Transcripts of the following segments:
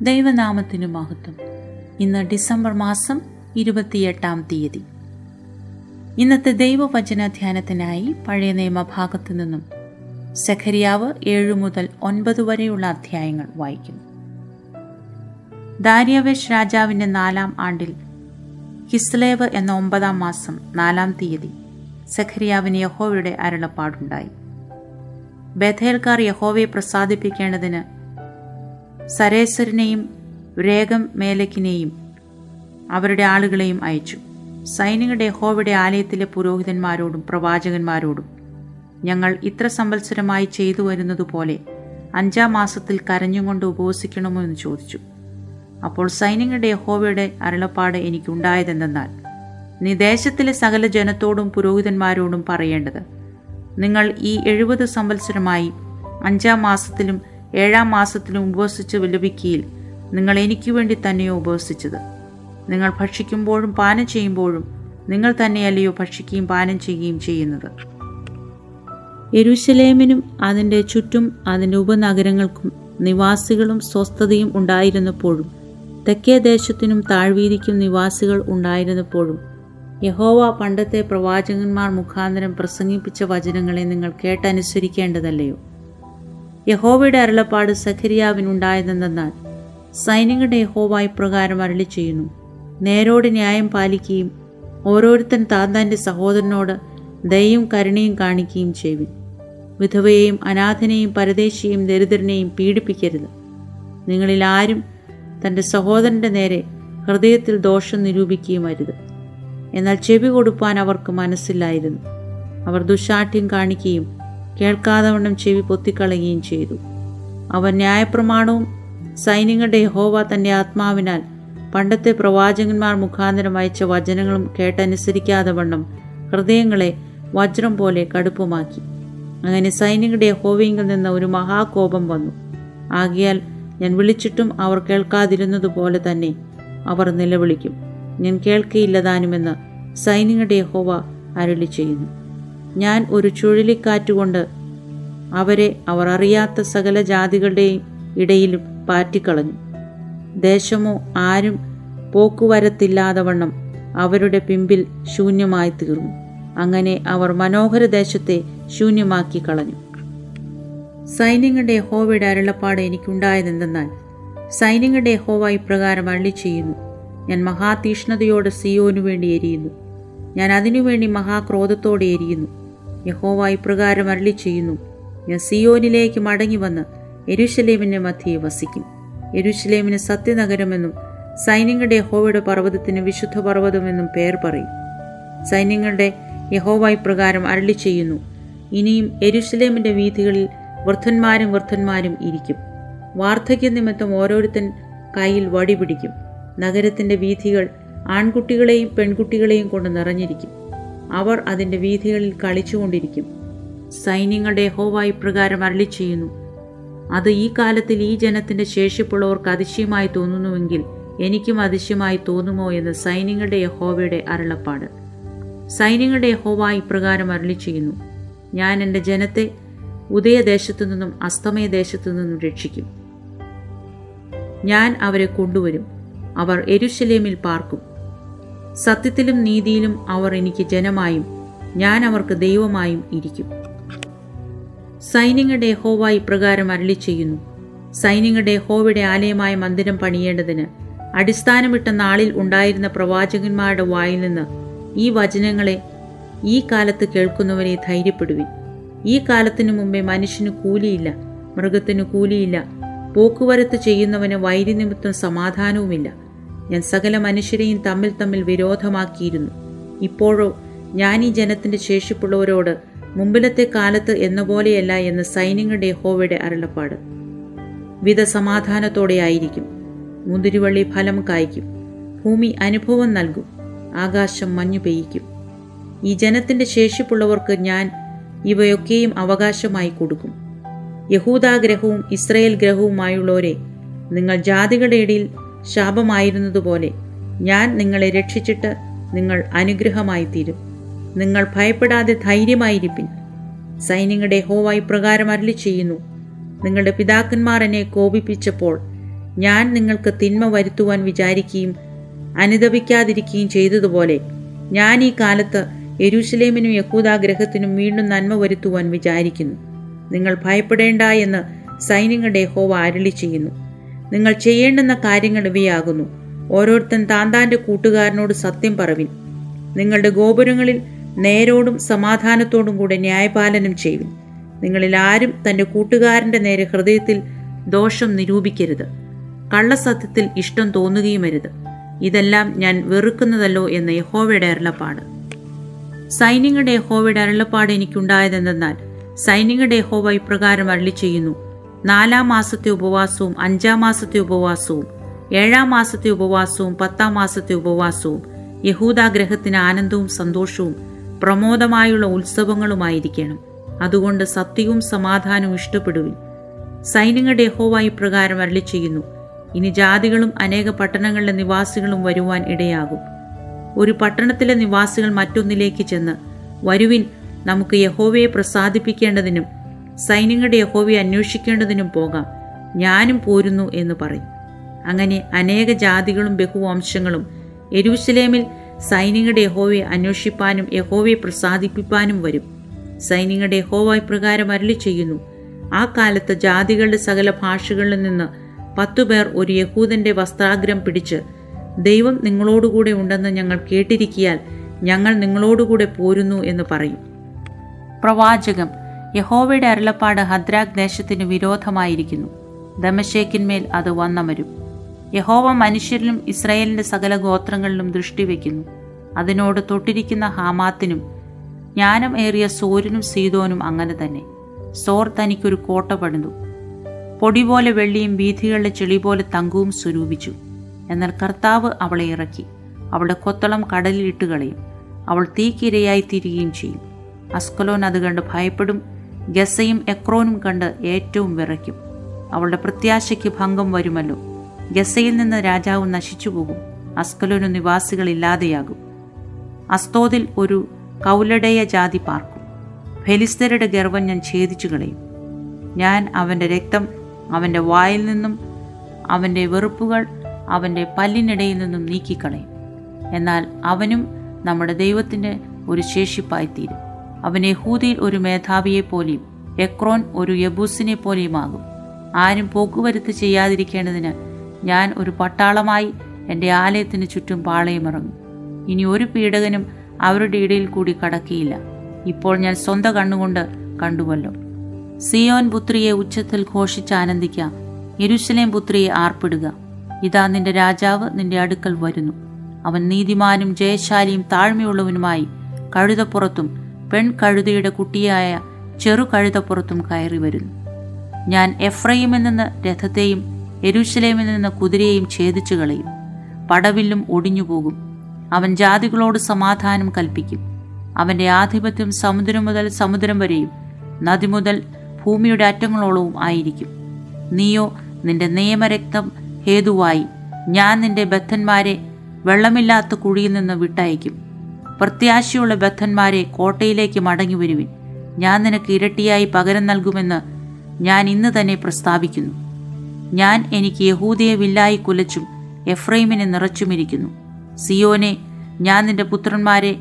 ദൈവനാമത്തിനു മഹത്വം ഇന്ന് ഡിസംബർ മാസം ഇരുപത്തിയെട്ടാം തീയതി ഇന്നത്തെ ദൈവവചന ധ്യാനത്തിനായി പഴയ നിയമഭാഗത്തു നിന്നും സഖരിയാവ് ഏഴു മുതൽ ഒൻപത് വരെയുള്ള അധ്യായങ്ങൾ വായിക്കുന്നു ദാരിയവേഷ് രാജാവിൻ്റെ നാലാം ആണ്ടിൽ കിസ്ലേവ് എന്ന ഒമ്പതാം മാസം നാലാം തീയതി സഖരിയാവിന് യഹോവയുടെ അരുളപ്പാടുണ്ടായി ബഥേൽക്കാർ യഹോവയെ പ്രസാദിപ്പിക്കേണ്ടതിന് സരേസരിനെയും രേഗം മേലക്കിനെയും അവരുടെ ആളുകളെയും അയച്ചു സൈനികരുടെ യഹോവയുടെ ആലയത്തിലെ പുരോഹിതന്മാരോടും പ്രവാചകന്മാരോടും ഞങ്ങൾ ഇത്ര സംവത്സരമായി ചെയ്തു വരുന്നതുപോലെ അഞ്ചാം മാസത്തിൽ കരഞ്ഞുകൊണ്ട് ഉപവസിക്കണമോ എന്ന് ചോദിച്ചു അപ്പോൾ സൈന്യങ്ങളുടെ യഹോവയുടെ അരുളപ്പാട് എനിക്കുണ്ടായതെന്തെന്നാൽ നീ ദേശത്തിലെ സകല ജനത്തോടും പുരോഹിതന്മാരോടും പറയേണ്ടത് നിങ്ങൾ ഈ എഴുപത് സംവത്സരമായി അഞ്ചാം മാസത്തിലും ഏഴാം മാസത്തിലും ഉപവസിച്ച് വിലപിക്കുകയിൽ നിങ്ങൾ എനിക്ക് വേണ്ടി തന്നെയോ ഉപവസിച്ചത് നിങ്ങൾ ഭക്ഷിക്കുമ്പോഴും പാനം ചെയ്യുമ്പോഴും നിങ്ങൾ തന്നെയല്ലയോ ഭക്ഷിക്കുകയും പാനം ചെയ്യുകയും ചെയ്യുന്നത് യെരൂശലേമിനും അതിൻ്റെ ചുറ്റും അതിൻ്റെ ഉപനഗരങ്ങൾക്കും നിവാസികളും സ്വസ്ഥതയും ഉണ്ടായിരുന്നപ്പോഴും തെക്കേ ദേശത്തിനും താഴ്വീതിക്കും നിവാസികൾ ഉണ്ടായിരുന്നപ്പോഴും യഹോവ പണ്ടത്തെ പ്രവാചകന്മാർ മുഖാന്തരം പ്രസംഗിപ്പിച്ച വചനങ്ങളെ നിങ്ങൾ കേട്ടനുസരിക്കേണ്ടതല്ലയോ യഹോവയുടെ അരുളപ്പാട് സഖരിയാവിനുണ്ടായതെന്നാൽ സൈനികരുടെ യഹോവ ഇപ്രകാരം അരളി ചെയ്യുന്നു നേരോട് ന്യായം പാലിക്കുകയും ഓരോരുത്തൻ താൻ തൻ്റെ സഹോദരനോട് ദയയും കരുണയും കാണിക്കുകയും ചെയ്യുവിൻ വിധവയെയും അനാഥനെയും പരദേശിയെയും ദരിദ്രനെയും പീഡിപ്പിക്കരുത് നിങ്ങളിൽ ആരും തൻ്റെ സഹോദരൻ്റെ നേരെ ഹൃദയത്തിൽ ദോഷം നിരൂപിക്കുകയും അരുത് എന്നാൽ ചെവി കൊടുപ്പാൻ അവർക്ക് മനസ്സില്ലായിരുന്നു അവർ ദുശാഠ്യം കാണിക്കുകയും കേൾക്കാതവണ്ണം ചെവി പൊത്തിക്കളയുകയും ചെയ്തു അവർ ന്യായപ്രമാണവും സൈന്യങ്ങളുടെ യഹോവ തൻ്റെ ആത്മാവിനാൽ പണ്ടത്തെ പ്രവാചകന്മാർ മുഖാന്തരം അയച്ച വചനങ്ങളും കേട്ടനുസരിക്കാതെ വണ്ണം ഹൃദയങ്ങളെ വജ്രം പോലെ കടുപ്പമാക്കി അങ്ങനെ സൈന്യങ്ങളുടെ യഹോവയിൽ നിന്ന് ഒരു മഹാകോപം വന്നു ആകിയാൽ ഞാൻ വിളിച്ചിട്ടും അവർ കേൾക്കാതിരുന്നതുപോലെ തന്നെ അവർ നിലവിളിക്കും ഞാൻ കേൾക്കയില്ലതാനുമെന്ന് സൈന്യങ്ങളുടെ യഹോവ അരുളി ചെയ്യുന്നു ഞാൻ ഒരു ചുഴലിക്കാറ്റുകൊണ്ട് അവരെ അവർ അറിയാത്ത സകല ജാതികളുടെയും ഇടയിൽ പാറ്റിക്കളഞ്ഞു ദേശമോ ആരും പോക്കുവരത്തില്ലാതെ വണ്ണം അവരുടെ പിമ്പിൽ ശൂന്യമായി തീർന്നു അങ്ങനെ അവർ മനോഹര ദേശത്തെ ശൂന്യമാക്കി കളഞ്ഞു സൈന്യങ്ങളുടെ യഹോവയുടെ അരുളപ്പാട് എനിക്കുണ്ടായതെന്തെന്നാൽ സൈന്യങ്ങളുടെ യഹോവ ഇപ്രകാരം അള്ളി ചെയ്യുന്നു ഞാൻ മഹാതീഷ്ണതയോടെ സിയോനു വേണ്ടി എരിയുന്നു ഞാൻ അതിനുവേണ്ടി മഹാക്രോധത്തോടെ എരിയുന്നു യഹോവ ഇപ്രകാരം അരളി ചെയ്യുന്നു ഞാൻ സിയോനിലേക്ക് മടങ്ങി വന്ന് എരുശലേമിൻ്റെ മധ്യയെ വസിക്കും എരുശലേമിന് സത്യനഗരമെന്നും സൈന്യങ്ങളുടെ യഹോവയുടെ പർവ്വതത്തിന് വിശുദ്ധ പർവ്വതമെന്നും പേർ പറയും സൈന്യങ്ങളുടെ യഹോവ ഇപ്രകാരം അരളി ചെയ്യുന്നു ഇനിയും എരുശലേമിൻ്റെ വീഥികളിൽ വൃദ്ധന്മാരും വൃദ്ധന്മാരും ഇരിക്കും വാർദ്ധക്യ നിമിത്തം ഓരോരുത്തൻ കയ്യിൽ വടി പിടിക്കും നഗരത്തിൻ്റെ വീഥികൾ ആൺകുട്ടികളെയും പെൺകുട്ടികളെയും കൊണ്ട് നിറഞ്ഞിരിക്കും അവർ അതിൻ്റെ വീഥികളിൽ കളിച്ചുകൊണ്ടിരിക്കും സൈന്യങ്ങളുടെ യഹോവ ഇപ്രകാരം അരളി ചെയ്യുന്നു അത് ഈ കാലത്തിൽ ഈ ജനത്തിൻ്റെ ശേഷിപ്പുള്ളവർക്ക് അതിശയമായി തോന്നുന്നുവെങ്കിൽ എനിക്കും അതിശയമായി തോന്നുമോ എന്ന് സൈന്യങ്ങളുടെ യഹോവയുടെ അരുളപ്പാട് സൈന്യങ്ങളുടെ യഹോവ ഇപ്രകാരം അരളി ചെയ്യുന്നു ഞാൻ എൻ്റെ ജനത്തെ ഉദയദേശത്തു നിന്നും അസ്തമയ ദേശത്തു നിന്നും രക്ഷിക്കും ഞാൻ അവരെ കൊണ്ടുവരും അവർ എരുശലേമിൽ പാർക്കും സത്യത്തിലും നീതിയിലും അവർ എനിക്ക് ജനമായും ഞാൻ അവർക്ക് ദൈവമായും ഇരിക്കും സൈന്യങ്ങളുടെ യഹോവ ഇപ്രകാരം അരളി ചെയ്യുന്നു സൈന്യങ്ങളുടെ യഹോവയുടെ ആലയമായ മന്ദിരം പണിയേണ്ടതിന് അടിസ്ഥാനമിട്ട നാളിൽ ഉണ്ടായിരുന്ന പ്രവാചകന്മാരുടെ വായിൽ നിന്ന് ഈ വചനങ്ങളെ ഈ കാലത്ത് കേൾക്കുന്നവരെ ധൈര്യപ്പെടുവിൻ ഈ കാലത്തിനു മുമ്പേ മനുഷ്യന് കൂലിയില്ല മൃഗത്തിന് കൂലിയില്ല പോക്കുവരത്ത് ചെയ്യുന്നവന് വൈര്യനിമിത്തം സമാധാനവുമില്ല ഞാൻ സകല മനുഷ്യരെയും തമ്മിൽ തമ്മിൽ വിരോധമാക്കിയിരുന്നു ഇപ്പോഴോ ഞാൻ ഈ ജനത്തിൻ്റെ ശേഷിപ്പുള്ളവരോട് മുമ്പിലത്തെ കാലത്ത് എന്ന പോലെയല്ല എന്ന് സൈന്യങ്ങളുടെ യഹോവയുടെ അരുളപ്പാട് വിധ സമാധാനത്തോടെ ആയിരിക്കും മുന്തിരിവള്ളി ഫലം കായ്ക്കും ഭൂമി അനുഭവം നൽകും ആകാശം മഞ്ഞു പെയ്യിക്കും ഈ ജനത്തിൻ്റെ ശേഷിപ്പുള്ളവർക്ക് ഞാൻ ഇവയൊക്കെയും അവകാശമായി കൊടുക്കും യഹൂദാഗ്രഹവും ഇസ്രയേൽ ഗ്രഹവുമായുള്ളവരെ നിങ്ങൾ ജാതികളുടെ ഇടയിൽ ശാപമായിരുന്നതുപോലെ ഞാൻ നിങ്ങളെ രക്ഷിച്ചിട്ട് നിങ്ങൾ അനുഗ്രഹമായി തീരും നിങ്ങൾ ഭയപ്പെടാതെ ധൈര്യമായിരിപ്പിൻ സൈന്യങ്ങളുടെ ഹോവ ഇപ്രകാരം അരളി ചെയ്യുന്നു നിങ്ങളുടെ പിതാക്കന്മാർ എന്നെ കോപിപ്പിച്ചപ്പോൾ ഞാൻ നിങ്ങൾക്ക് തിന്മ വരുത്തുവാൻ വിചാരിക്കുകയും അനുദപിക്കാതിരിക്കുകയും ചെയ്തതുപോലെ ഞാൻ ഈ കാലത്ത് യെരൂശലേമിനും യഹൂദാഗ്രഹത്തിനും വീണ്ടും നന്മ വരുത്തുവാൻ വിചാരിക്കുന്നു നിങ്ങൾ ഭയപ്പെടേണ്ട എന്ന് സൈന്യങ്ങളുടെ യഹോവ അരുളി ചെയ്യുന്നു നിങ്ങൾ ചെയ്യേണ്ടുന്ന കാര്യങ്ങൾ ഇവയാകുന്നു ഓരോരുത്തൻ താൻ താൻ്റെ കൂട്ടുകാരനോട് സത്യം പറവിൻ നിങ്ങളുടെ ഗോപുരങ്ങളിൽ നേരോടും സമാധാനത്തോടും കൂടെ ന്യായപാലനം ചെയ്യുവിൻ നിങ്ങളിൽ ആരും തൻ്റെ കൂട്ടുകാരൻ്റെ നേരെ ഹൃദയത്തിൽ ദോഷം നിരൂപിക്കരുത് കള്ളസത്യത്തിൽ ഇഷ്ടം തോന്നുകയുമരുത് ഇതെല്ലാം ഞാൻ വെറുക്കുന്നതല്ലോ എന്ന് യഹോവയുടെ അരുളപ്പാട് സൈന്യങ്ങളുടെ യഹോവയുടെ അരുളപ്പാട് എനിക്കുണ്ടായതെന്തെന്നാൽ സൈന്യങ്ങളുടെ യഹോവ ഇപ്രകാരം അരളി ചെയ്യുന്നു നാലാം മാസത്തെ ഉപവാസവും അഞ്ചാം മാസത്തെ ഉപവാസവും ഏഴാം മാസത്തെ ഉപവാസവും പത്താം മാസത്തെ ഉപവാസവും യഹൂദാഗ്രഹത്തിന് ആനന്ദവും സന്തോഷവും പ്രമോദമായുള്ള ഉത്സവങ്ങളുമായിരിക്കണം അതുകൊണ്ട് സത്യവും സമാധാനവും ഇഷ്ടപ്പെടുവിൻ സൈന്യങ്ങളുടെ യഹോവ ഇപ്രകാരം അരളി ചെയ്യുന്നു ഇനി ജാതികളും അനേക പട്ടണങ്ങളിലെ നിവാസികളും വരുവാൻ ഇടയാകും ഒരു പട്ടണത്തിലെ നിവാസികൾ മറ്റൊന്നിലേക്ക് ചെന്ന് വരുവിൻ നമുക്ക് യഹോവയെ പ്രസാദിപ്പിക്കേണ്ടതിനും സൈന്യങ്ങളുടെ യഹോവയെ അന്വേഷിക്കേണ്ടതിനും പോകാം ഞാനും പോരുന്നു എന്ന് പറയും അങ്ങനെ അനേക ജാതികളും ബഹുവംശങ്ങളും യെരൂശലേമിൽ സൈന്യങ്ങളുടെ യഹോവയെ അന്വേഷിപ്പാനും യഹോവയെ പ്രസാദിപ്പിപ്പാനും വരും സൈന്യങ്ങളുടെ യഹോവ ഇപ്രകാരം അരളി ചെയ്യുന്നു ആ കാലത്ത് ജാതികളുടെ സകല ഭാഷകളിൽ നിന്ന് പത്തുപേർ ഒരു യഹൂദന്റെ വസ്ത്രാഗ്രം പിടിച്ച് ദൈവം നിങ്ങളോടുകൂടെ ഉണ്ടെന്ന് ഞങ്ങൾ കേട്ടിരിക്കിയാൽ ഞങ്ങൾ നിങ്ങളോടുകൂടെ പോരുന്നു എന്ന് പറയും പ്രവാചകം യഹോവയുടെ അരുളപ്പാട് ഹദ്രാഗ് ദേശത്തിന് വിരോധമായിരിക്കുന്നു ദമശേക്കിന്മേൽ അത് വന്നമരും യഹോവ മനുഷ്യരിലും ഇസ്രായേലിന്റെ സകല ഗോത്രങ്ങളിലും ദൃഷ്ടിവെക്കുന്നു അതിനോട് തൊട്ടിരിക്കുന്ന ഹാമാത്തിനും ജ്ഞാനം ഏറിയ സോരിനും സീതോനും അങ്ങനെ തന്നെ സോർ തനിക്കൊരു കോട്ട പണിതു പൊടി പോലെ വെള്ളിയും വീഥികളുടെ ചെളി പോലെ തങ്കവും സ്വരൂപിച്ചു എന്നാൽ കർത്താവ് അവളെ ഇറക്കി അവളുടെ കൊത്തളം കടലിൽ ഇട്ട് കളയും അവൾ തീക്കിരയായി തീരുകയും ചെയ്യും അസ്കലോൻ അത് കണ്ട് ഭയപ്പെടും ഗസയും എക്രോനും കണ്ട് ഏറ്റവും വിറയ്ക്കും അവളുടെ പ്രത്യാശയ്ക്ക് ഭംഗം വരുമല്ലോ ഗസയിൽ നിന്ന് രാജാവ് നശിച്ചു പോകും അസ്കലോനു നിവാസികൾ ഇല്ലാതെയാകും അസ്തോദിൽ ഒരു കൗലടയ ജാതി പാർക്കും ഫെലിസ്തരുടെ ഗർവം ഞാൻ ഛേദിച്ചു കളയും ഞാൻ അവൻ്റെ രക്തം അവൻ്റെ വായിൽ നിന്നും അവൻ്റെ വെറുപ്പുകൾ അവൻ്റെ പല്ലിനിടയിൽ നിന്നും നീക്കിക്കളയും എന്നാൽ അവനും നമ്മുടെ ദൈവത്തിൻ്റെ ഒരു ശേഷിപ്പായിത്തീരും അവൻ യഹൂദിയിൽ ഒരു മേധാവിയെ പോലെയും എക്രോൻ ഒരു യബൂസിനെ പോലെയുമാകും ആരും പോക്കുവരുത്ത് ചെയ്യാതിരിക്കേണ്ടതിന് ഞാൻ ഒരു പട്ടാളമായി എൻ്റെ ആലയത്തിന് ചുറ്റും പാളയമിറങ്ങും ഇനി ഒരു പീഡകനും അവരുടെ ഇടയിൽ കൂടി കടക്കിയില്ല ഇപ്പോൾ ഞാൻ സ്വന്തം കണ്ണുകൊണ്ട് കണ്ടുവല്ലോ സിയോൻ പുത്രിയെ ഉച്ചത്തിൽ ഘോഷിച്ച് ആനന്ദിക്കാം യെരുശലേം പുത്രിയെ ആർപ്പിടുക ഇതാ നിന്റെ രാജാവ് നിന്റെ അടുക്കൽ വരുന്നു അവൻ നീതിമാനും ജയശാലിയും താഴ്മയുള്ളവനുമായി കഴുതപ്പുറത്തും പെൺ കഴുതയുടെ കുട്ടിയായ ചെറു കഴുതപ്പുറത്തും കയറി വരുന്നു ഞാൻ എഫ്രൈമിൽ നിന്ന് രഥത്തെയും യെരൂശലേമിൽ നിന്ന് കുതിരയെയും ഛേദിച്ചു കളയും പടവില്ലും ഒടിഞ്ഞുപോകും അവൻ ജാതികളോട് സമാധാനം കൽപ്പിക്കും അവന്റെ ആധിപത്യം സമുദ്രം മുതൽ സമുദ്രം വരെയും നദി മുതൽ ഭൂമിയുടെ അറ്റങ്ങളോളവും ആയിരിക്കും നീയോ നിന്റെ നിയമരക്തം ഹേതുവായി ഞാൻ നിന്റെ ബദ്ധന്മാരെ വെള്ളമില്ലാത്ത കുഴിയിൽ നിന്ന് വിട്ടയക്കും പ്രത്യാശയുള്ള ബദ്ധന്മാരെ കോട്ടയിലേക്ക് മടങ്ങി വരുവിൻ ഞാൻ നിനക്ക് ഇരട്ടിയായി പകരം നൽകുമെന്ന് ഞാൻ ഇന്ന് തന്നെ പ്രസ്താവിക്കുന്നു ഞാൻ എനിക്ക് യഹൂദിയെ വില്ലായി കുലച്ചും എഫ്രൈമിനെ നിറച്ചുമിരിക്കുന്നു സിയോനെ ഞാൻ നിന്റെ പുത്രന്മാരെ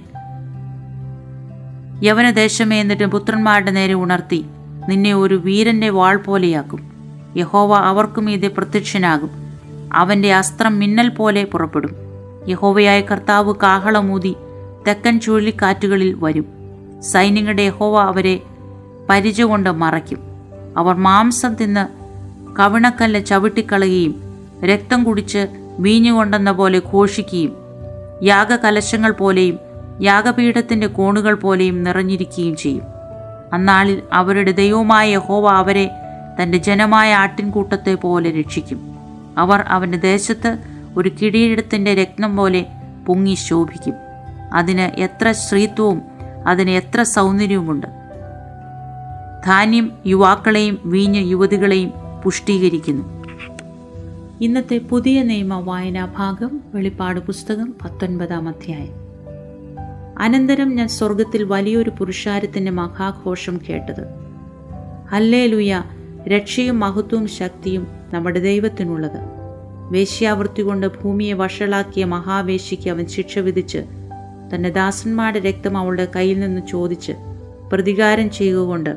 യവനദേശമേ എന്നിട്ട് പുത്രന്മാരുടെ നേരെ ഉണർത്തി നിന്നെ ഒരു വീരന്റെ വാൾ പോലെയാക്കും യഹോവ അവർക്കും മീതെ പ്രത്യക്ഷനാകും അവന്റെ അസ്ത്രം മിന്നൽ പോലെ പുറപ്പെടും യഹോവയായ കർത്താവ് കാഹളമൂതി തെക്കൻ ചുഴലിക്കാറ്റുകളിൽ വരും സൈന്യങ്ങളുടെ യഹോവ അവരെ പരിച കൊണ്ട് മറയ്ക്കും അവർ മാംസം തിന്ന് കവിണക്കല്ല് ചവിട്ടിക്കളയുകയും രക്തം കുടിച്ച് വീഞ്ഞുകൊണ്ടെന്ന പോലെ ഘോഷിക്കുകയും യാഗകലശങ്ങൾ പോലെയും യാഗപീഠത്തിന്റെ കോണുകൾ പോലെയും നിറഞ്ഞിരിക്കുകയും ചെയ്യും അന്നാളിൽ അവരുടെ ദൈവമായ യഹോവ അവരെ തന്റെ ജനമായ ആട്ടിൻകൂട്ടത്തെ പോലെ രക്ഷിക്കും അവർ അവന്റെ ദേശത്ത് ഒരു കിരീടത്തിന്റെ രത്നം പോലെ പൊങ്ങി ശോഭിക്കും അതിന് എത്ര സ്ത്രീത്വവും അതിന് എത്ര സൗന്ദര്യവുമുണ്ട് ധാന്യം യുവാക്കളെയും വീഞ്ഞ് യുവതികളെയും പുഷ്ടീകരിക്കുന്നു ഇന്നത്തെ പുതിയ നിയമ വായനാ ഭാഗം വെളിപ്പാട് പുസ്തകം പത്തൊൻപതാം അധ്യായം അനന്തരം ഞാൻ സ്വർഗത്തിൽ വലിയൊരു പുരുഷാരത്തിന്റെ മഹാഘോഷം കേട്ടത് ഹല്ലേ ലുയ രക്ഷയും മഹത്വവും ശക്തിയും നമ്മുടെ ദൈവത്തിനുള്ളത് വേശ്യാവൃത്തി കൊണ്ട് ഭൂമിയെ വഷളാക്കിയ മഹാവേശ്യയ്ക്ക് അവൻ ശിക്ഷ വിധിച്ച് തൻ്റെ ദാസന്മാരുടെ രക്തം അവളുടെ കയ്യിൽ നിന്ന് ചോദിച്ച് പ്രതികാരം ചെയ്യുക കൊണ്ട്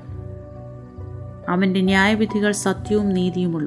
അവൻ്റെ ന്യായവിധികൾ സത്യവും നീതിയുമുള്ള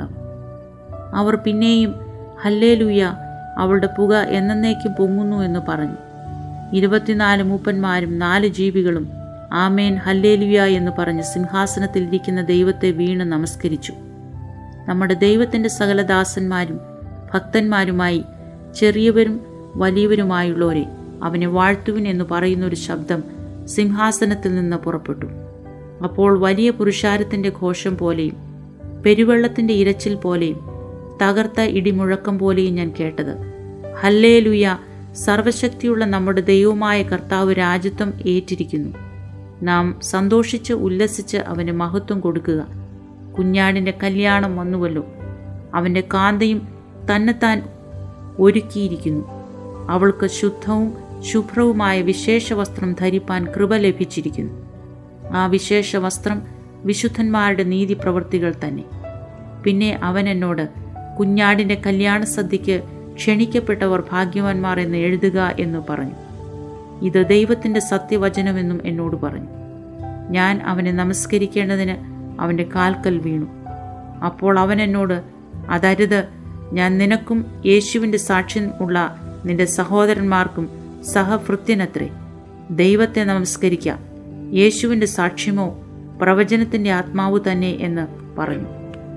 അവർ പിന്നെയും ഹല്ലേലൂയ അവളുടെ പുക എന്നേക്കും പൊങ്ങുന്നു എന്ന് പറഞ്ഞു ഇരുപത്തിനാല് മൂപ്പന്മാരും നാല് ജീവികളും ആമേൻ ഹല്ലേലുയ എന്ന് പറഞ്ഞ് സിംഹാസനത്തിൽ ഇരിക്കുന്ന ദൈവത്തെ വീണ് നമസ്കരിച്ചു നമ്മുടെ ദൈവത്തിൻ്റെ സകല ദാസന്മാരും ഭക്തന്മാരുമായി ചെറിയവരും വലിയവരുമായുള്ളവരെ അവനെ വാഴ്ത്തുവിൻ എന്ന് പറയുന്ന ഒരു ശബ്ദം സിംഹാസനത്തിൽ നിന്ന് പുറപ്പെട്ടു അപ്പോൾ വലിയ പുരുഷാരത്തിൻ്റെ ഘോഷം പോലെയും പെരുവെള്ളത്തിൻ്റെ ഇരച്ചിൽ പോലെയും തകർത്ത ഇടിമുഴക്കം പോലെയും ഞാൻ കേട്ടത് ഹല്ലേ ലുയ സർവശക്തിയുള്ള നമ്മുടെ ദൈവമായ കർത്താവ് രാജ്യത്വം ഏറ്റിരിക്കുന്നു നാം സന്തോഷിച്ച് ഉല്ലസിച്ച് അവന് മഹത്വം കൊടുക്കുക കുഞ്ഞാടിൻ്റെ കല്യാണം വന്നുവല്ലോ അവൻ്റെ കാന്തയും തന്നെത്താൻ ഒരുക്കിയിരിക്കുന്നു അവൾക്ക് ശുദ്ധവും ശുഭ്രവുമായ വിശേഷ വസ്ത്രം ധരിപ്പാൻ കൃപ ലഭിച്ചിരിക്കുന്നു ആ വിശേഷ വസ്ത്രം വിശുദ്ധന്മാരുടെ നീതി പ്രവൃത്തികൾ തന്നെ പിന്നെ അവൻ എന്നോട് കുഞ്ഞാടിൻ്റെ കല്യാണ സദ്യയ്ക്ക് ക്ഷണിക്കപ്പെട്ടവർ ഭാഗ്യവാന്മാർ എന്ന് എഴുതുക എന്ന് പറഞ്ഞു ഇത് ദൈവത്തിൻ്റെ സത്യവചനമെന്നും എന്നോട് പറഞ്ഞു ഞാൻ അവനെ നമസ്കരിക്കേണ്ടതിന് അവൻ്റെ കാൽക്കൽ വീണു അപ്പോൾ അവൻ എന്നോട് അതരുത് ഞാൻ നിനക്കും യേശുവിൻ്റെ സാക്ഷ്യം ഉള്ള നിന്റെ സഹോദരന്മാർക്കും സഹഭൃത്യനത്രേ ദൈവത്തെ നമസ്കരിക്കാം യേശുവിൻ്റെ സാക്ഷ്യമോ പ്രവചനത്തിൻ്റെ ആത്മാവ് തന്നെ എന്ന് പറഞ്ഞു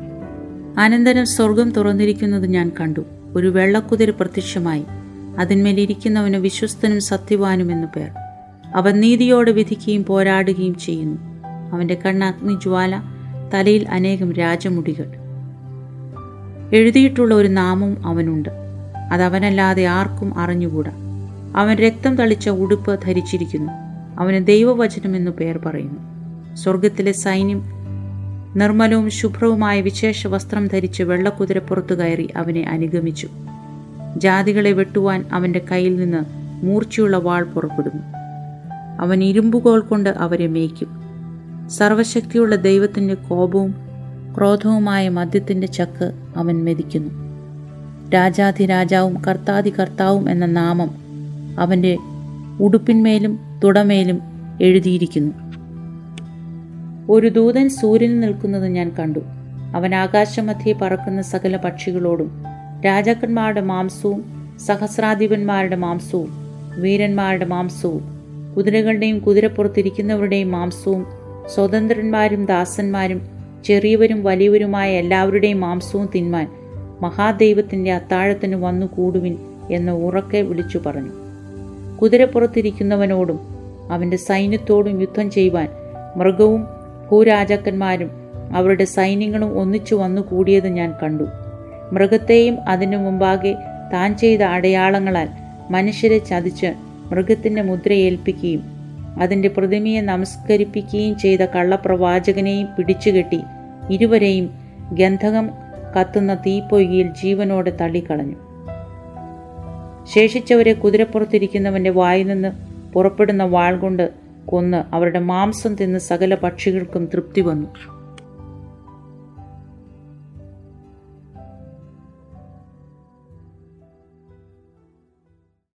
അനന്തരം സ്വർഗം തുറന്നിരിക്കുന്നത് ഞാൻ കണ്ടു ഒരു വെള്ളക്കുതിര പ്രത്യക്ഷമായി അതിന്മേലിരിക്കുന്നവന് വിശ്വസ്തനും സത്യവാനും എന്നു പേർ അവൻ നീതിയോടെ വിധിക്കുകയും പോരാടുകയും ചെയ്യുന്നു അവൻ്റെ കണ്ണ് അഗ്നിജ്വാല തലയിൽ അനേകം രാജമുടികൾ എഴുതിയിട്ടുള്ള ഒരു നാമം അവനുണ്ട് അതവനല്ലാതെ ആർക്കും അറിഞ്ഞുകൂടാ അവൻ രക്തം തളിച്ച ഉടുപ്പ് ധരിച്ചിരിക്കുന്നു അവന് ദൈവവചനം എന്നു പേർ പറയുന്നു സ്വർഗത്തിലെ സൈന്യം നിർമ്മലവും ശുഭ്രവുമായ വിശേഷ വസ്ത്രം ധരിച്ച് വെള്ളക്കുതിരപ്പുറത്തു കയറി അവനെ അനുഗമിച്ചു ജാതികളെ വെട്ടുവാൻ അവൻ്റെ കയ്യിൽ നിന്ന് മൂർച്ചയുള്ള വാൾ പുറപ്പെടുന്നു അവൻ ഇരുമ്പുകോൾ കൊണ്ട് അവരെ മേയ്ക്കും സർവശക്തിയുള്ള ദൈവത്തിൻ്റെ കോപവും ക്രോധവുമായ മദ്യത്തിൻ്റെ ചക്ക് അവൻ മെതിക്കുന്നു രാജാധിരാജാവും കർത്താതി കർത്താവും എന്ന നാമം അവൻ്റെ ഉടുപ്പിന്മേലും തുടമേലും എഴുതിയിരിക്കുന്നു ഒരു ദൂതൻ സൂര്യനിൽ നിൽക്കുന്നത് ഞാൻ കണ്ടു അവൻ ആകാശമധ്യേ പറക്കുന്ന സകല പക്ഷികളോടും രാജാക്കന്മാരുടെ മാംസവും സഹസ്രാധിപന്മാരുടെ മാംസവും വീരന്മാരുടെ മാംസവും കുതിരകളുടെയും കുതിരപ്പുറത്തിരിക്കുന്നവരുടെയും മാംസവും സ്വതന്ത്രന്മാരും ദാസന്മാരും ചെറിയവരും വലിയവരുമായ എല്ലാവരുടെയും മാംസവും തിന്മാൻ മഹാദൈവത്തിൻ്റെ അത്താഴത്തിന് വന്നു കൂടുവിൻ എന്ന് ഉറക്കെ വിളിച്ചു പറഞ്ഞു കുതിരപ്പുറത്തിരിക്കുന്നവനോടും അവൻ്റെ സൈന്യത്തോടും യുദ്ധം ചെയ്യുവാൻ മൃഗവും ഭൂരാജാക്കന്മാരും അവരുടെ സൈന്യങ്ങളും ഒന്നിച്ചു വന്നു കൂടിയത് ഞാൻ കണ്ടു മൃഗത്തെയും അതിനു മുമ്പാകെ താൻ ചെയ്ത അടയാളങ്ങളാൽ മനുഷ്യരെ ചതിച്ച് മൃഗത്തിൻ്റെ മുദ്ര ഏൽപ്പിക്കുകയും അതിൻ്റെ പ്രതിമയെ നമസ്കരിപ്പിക്കുകയും ചെയ്ത കള്ളപ്രവാചകനെയും പിടിച്ചുകെട്ടി ഇരുവരെയും ഗന്ധകം കത്തുന്ന തീപ്പൊയ്കയിൽ ജീവനോടെ തള്ളിക്കളഞ്ഞു ശേഷിച്ചവരെ കുതിരപ്പുറത്തിരിക്കുന്നവൻ്റെ വായിൽ നിന്ന് പുറപ്പെടുന്ന വാൾ കൊണ്ട് കൊന്ന് അവരുടെ മാംസം തിന്ന് സകല പക്ഷികൾക്കും തൃപ്തി വന്നു